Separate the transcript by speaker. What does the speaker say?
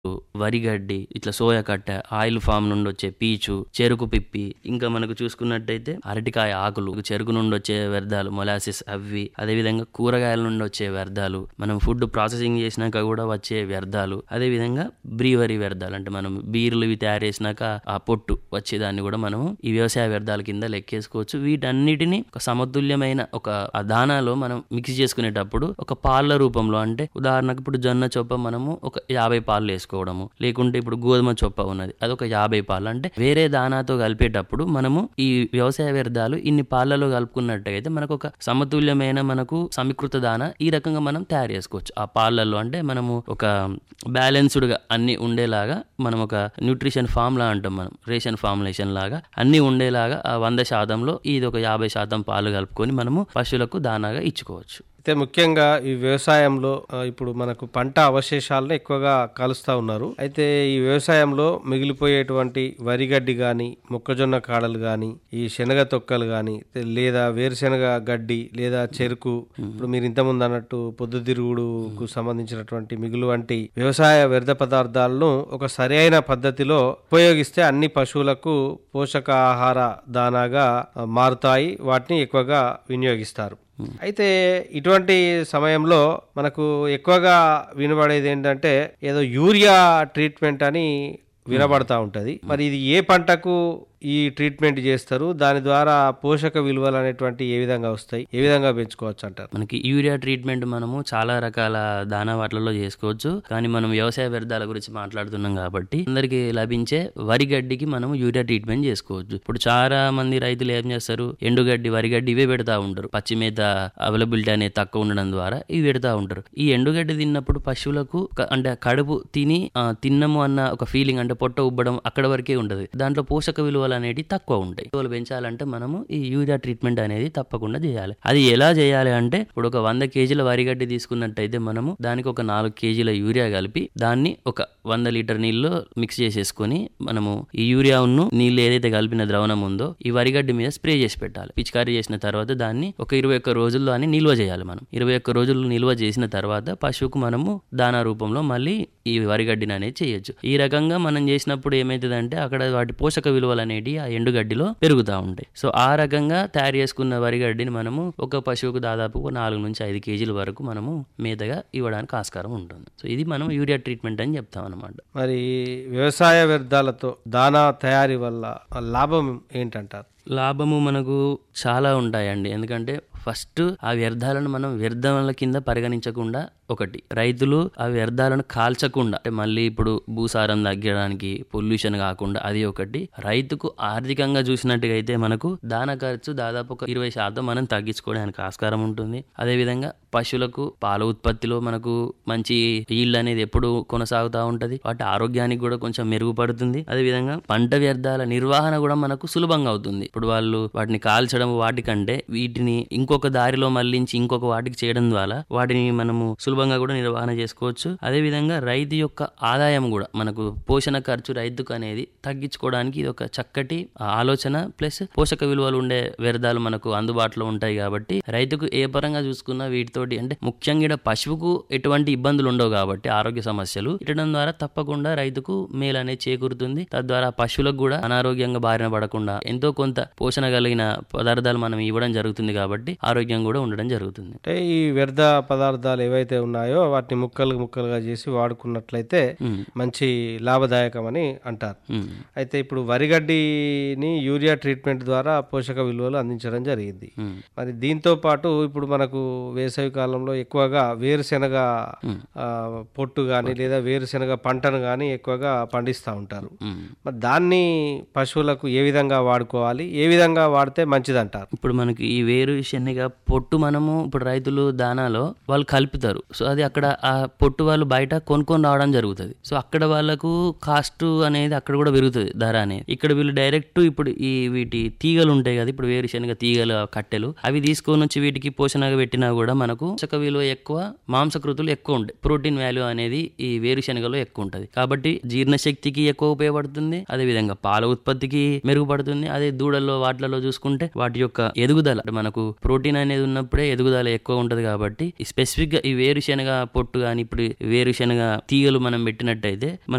Speaker 1: వరిగడ్డి ఇట్లా సోయా కట్ట ఆయిల్ ఫామ్ నుండి వచ్చే పీచు చెరుకు పిప్పి ఇంకా మనకు చూసుకున్నట్టయితే అరటికాయ ఆకులు చెరుకు నుండి వచ్చే వ్యర్థాలు మొలాసిస్ అవి అదేవిధంగా కూరగాయల నుండి వచ్చే వ్యర్థాలు మనం ఫుడ్ ప్రాసెసింగ్ చేసినాక కూడా వచ్చే వ్యర్థాలు అదేవిధంగా బ్రీవరీ వ్యర్థాలు అంటే మనం బీర్లు ఇవి తయారు చేసినాక ఆ పొట్టు వచ్చేదాన్ని కూడా మనం ఈ వ్యవసాయ వ్యర్థాల కింద లెక్కేసుకోవచ్చు వీటన్నిటిని ఒక సమతుల్యమైన ఒక ఆ దానాలో మనం మిక్స్ చేసుకునేటప్పుడు ఒక పాల రూపంలో అంటే ఉదాహరణకు ఇప్పుడు జొన్న చొప్ప మనము ఒక యాభై పాలు వేసుకోవడము లేకుంటే ఇప్పుడు గోధుమ చొప్ప ఉన్నది అది ఒక యాభై పాలు అంటే వేరే దానాతో కలిపేటప్పుడు మనము ఈ వ్యవసాయ వ్యర్థాలు ఇన్ని పాలలో కలుపుకున్నట్టయితే మనకు ఒక సమతుల్యమైన మనకు సమీకృత దాన ఈ రకంగా మనం తయారు చేసుకోవచ్చు ఆ పాలల్లో అంటే మనము ఒక బ్యాలెన్స్డ్ గా అన్ని ఉండేలాగా మనం ఒక న్యూట్రిషన్ ఫామ్ లా అంటాం మనం రేషన్ ఫార్ములేషన్ లాగా అన్ని ఉండేలాగా ఆ వంద శాతంలో ఇది ఒక యాభై శాతం పాలు కలుపుకొని మనము పశువులకు దానాగా ఇచ్చుకోవచ్చు
Speaker 2: అయితే ముఖ్యంగా ఈ వ్యవసాయంలో ఆ, ఇప్పుడు మనకు పంట అవశేషాలను ఎక్కువగా కలుస్తూ ఉన్నారు అయితే ఈ వ్యవసాయంలో మిగిలిపోయేటువంటి వరిగడ్డి కానీ మొక్కజొన్న కాడలు కానీ ఈ శనగ తొక్కలు కానీ లేదా వేరుశెనగ గడ్డి లేదా చెరుకు ఇప్పుడు మీరు ఇంతకుముందు అన్నట్టు పొద్దుతిరుగుడుకు సంబంధించినటువంటి మిగులు వంటి వ్యవసాయ వ్యర్థ పదార్థాలను ఒక సరైన పద్ధతిలో ఉపయోగిస్తే అన్ని పశువులకు పోషకాహార దానాగా ఆ, మారుతాయి వాటిని ఎక్కువగా వినియోగిస్తారు అయితే ఇటువంటి సమయంలో మనకు ఎక్కువగా వినబడేది ఏంటంటే ఏదో యూరియా ట్రీట్మెంట్ అని వినబడతా ఉంటది మరి ఇది ఏ పంటకు ఈ ట్రీట్మెంట్ చేస్తారు దాని ద్వారా పోషక విలువలు అనేటువంటి ఏ విధంగా వస్తాయి ఏ విధంగా పెంచుకోవచ్చు అంటారు
Speaker 1: మనకి యూరియా ట్రీట్మెంట్ మనము చాలా రకాల దానా వాటిలలో చేసుకోవచ్చు కానీ మనం వ్యవసాయ వ్యర్థాల గురించి మాట్లాడుతున్నాం కాబట్టి అందరికి లభించే వరి గడ్డికి మనం యూరియా ట్రీట్మెంట్ చేసుకోవచ్చు ఇప్పుడు చాలా మంది రైతులు ఏం చేస్తారు ఎండుగడ్డి వరిగడ్డి ఇవే పెడతా ఉంటారు పచ్చి మేత అవైలబిలిటీ అనేది తక్కువ ఉండడం ద్వారా ఇవి పెడతా ఉంటారు ఈ ఎండుగడ్డి తిన్నప్పుడు పశువులకు ఒక- అంటే కడుపు తిని ఆ, తిన్నము అన్న ఒక ఫీలింగ్ అంటే పొట్ట ఉబ్బడం అక్కడ వరకే ఉంటది దాంట్లో పోషక విలువలు అనేవి తక్కువ ఉంటాయి విలువలు పెంచాలంటే మనము ఈ యూరియా ట్రీట్మెంట్ అనేది తప్పకుండా చేయాలి అది ఎలా చేయాలి అంటే ఇప్పుడు ఒక వంద కేజీల వరిగడ్డి తీసుకున్నట్టయితే మనము దానికి ఒక నాలుగు కేజీల యూరియా కలిపి దాన్ని ఒక వంద లీటర్ నీళ్ళు మిక్స్ చేసేసుకొని మనము ఈ యూరియాను నీళ్ళు ఏదైతే కలిపిన ద్రవణం ఉందో ఈ వరిగడ్డి మీద స్ప్రే చేసి పెట్టాలి పిచికారీ చేసిన తర్వాత దాన్ని ఒక ఇరవై ఒక్క రోజుల్లో అని నిల్వ చేయాలి మనం ఇరవై ఒక్క రోజులు నిల్వ చేసిన తర్వాత పశువుకు మనము దానా రూపంలో మళ్ళీ ఈ వరిగడ్డిని అనేది చేయొచ్చు ఈ రకంగా మనం చేసినప్పుడు ఏమైతుందంటే అక్కడ వాటి పోషక విలువలు అనేవి ఆ ఎండుగడ్డిలో పెరుగుతూ ఉంటాయి సో ఆ రకంగా తయారు చేసుకున్న వరిగడ్డిని మనము ఒక పశువుకు దాదాపు ఒక నాలుగు నుంచి ఐదు కేజీల వరకు మనము మేతగా ఇవ్వడానికి ఆస్కారం ఉంటుంది సో ఇది మనం యూరియా ట్రీట్మెంట్ అని చెప్తాం అనమాట
Speaker 2: మరి వ్యవసాయ వ్యర్థాలతో దానా తయారీ వల్ల లాభం ఏంటంటారు
Speaker 1: లాభము మనకు చాలా ఉంటాయండి ఎందుకంటే ఫస్ట్ ఆ వ్యర్థాలను మనం వ్యర్థాల కింద పరిగణించకుండా ఒకటి రైతులు ఆ వ్యర్థాలను కాల్చకుండా అంటే మళ్ళీ ఇప్పుడు భూసారం తగ్గడానికి పొల్యూషన్ కాకుండా అది ఒకటి రైతుకు ఆర్థికంగా చూసినట్టుగా అయితే మనకు దాన ఖర్చు దాదాపు ఒక ఇరవై శాతం మనం తగ్గించుకోవడానికి ఆస్కారం ఉంటుంది అదేవిధంగా పశువులకు పాల ఉత్పత్తిలో మనకు మంచి ఈల్డ్ అనేది ఎప్పుడు కొనసాగుతూ ఉంటది వాటి ఆరోగ్యానికి కూడా కొంచెం మెరుగుపడుతుంది అదేవిధంగా పంట వ్యర్థాల నిర్వహణ కూడా మనకు సులభంగా అవుతుంది ఇప్పుడు వాళ్ళు వాటిని కాల్చడం వాటికంటే వీటిని ఇంకొక దారిలో మళ్లించి ఇంకొక వాటికి చేయడం ద్వారా వాటిని మనము సులభంగా కూడా నిర్వహణ చేసుకోవచ్చు అదేవిధంగా రైతు యొక్క ఆదాయం కూడా మనకు పోషణ ఖర్చు రైతుకు అనేది తగ్గించుకోవడానికి ఇది ఒక చక్కటి ఆలోచన ప్లస్ పోషక విలువలు ఉండే వ్యర్థాలు మనకు అందుబాటులో ఉంటాయి కాబట్టి రైతుకు ఏ పరంగా చూసుకున్నా వీటితోటి అంటే ముఖ్యంగా ఈడ పశువుకు ఎటువంటి ఇబ్బందులు ఉండవు కాబట్టి ఆరోగ్య సమస్యలు ఇటడం ద్వారా తప్పకుండా రైతుకు మేలు అనేది చేకూరుతుంది తద్వారా పశువులకు కూడా అనారోగ్యంగా బారిన పడకుండా ఎంతో కొంత పోషణ కలిగిన పదార్థాలు మనం ఇవ్వడం జరుగుతుంది కాబట్టి ఆరోగ్యం కూడా ఉండడం జరుగుతుంది
Speaker 2: అంటే ఈ వ్యర్థ పదార్థాలు ఏవైతే ఉన్నాయో వాటిని ముక్కలు ముక్కలుగా చేసి వాడుకున్నట్లయితే మంచి లాభదాయకమని అంటారు
Speaker 1: ఉమ్.
Speaker 2: అయితే ఇప్పుడు వరిగడ్డిని యూరియా ట్రీట్మెంట్ ద్వారా పోషక విలువలు అందించడం జరిగింది
Speaker 1: ఉమ్.
Speaker 2: మరి దీంతో పాటు ఇప్పుడు మనకు వేసవి కాలంలో ఎక్కువగా వేరుశెనగ ఆ, పొట్టు కానీ లేదా వేరుశెనగ పంటను కానీ ఎక్కువగా పండిస్తూ ఉంటారు
Speaker 1: ఉమ్.
Speaker 2: మరి దాన్ని పశువులకు ఏ విధంగా వాడుకోవాలి ఏ విధంగా వాడితే మంచిదంటారు
Speaker 1: ఇప్పుడు మనకి ఈ వేరు శనగ పొట్టు మనము ఇప్పుడు రైతులు దానాలో వాళ్ళు కలుపుతారు సో అది అక్కడ ఆ పొట్టు వాళ్ళు బయట కొనుక్కొని రావడం జరుగుతుంది సో అక్కడ వాళ్ళకు కాస్ట్ అనేది అక్కడ కూడా పెరుగుతుంది ధర అనేది ఇక్కడ వీళ్ళు డైరెక్ట్ ఇప్పుడు ఈ వీటి తీగలు ఉంటాయి కదా ఇప్పుడు వేరుశనగ తీగలు కట్టెలు అవి తీసుకొని వచ్చి వీటికి పోషణగా పెట్టినా కూడా మనకు పోషక విలువ ఎక్కువ మాంసకృతులు ఎక్కువ ఉంటాయి ప్రోటీన్ వాల్యూ అనేది ఈ వేరుశనగలో ఎక్కువ ఉంటుంది కాబట్టి జీర్ణశక్తికి ఎక్కువ ఉపయోగపడుతుంది అదే విధంగా పాల ఉత్పత్తికి మెరుగుపడుతుంది అదే దూడల్లో వాటిలలో చూసుకుంటే వాటి యొక్క ఎదుగుదల అంటే మనకు ప్రోటీన్ అనేది ఉన్నప్పుడే ఎదుగుదల ఎక్కువ ఉంటది కాబట్టి స్పెసిఫిక్ గా ఈ వేరుశనగ పొట్టు కానీ ఇప్పుడు వేరుశనగ తీగలు మనం పెట్టినట్టయితే మన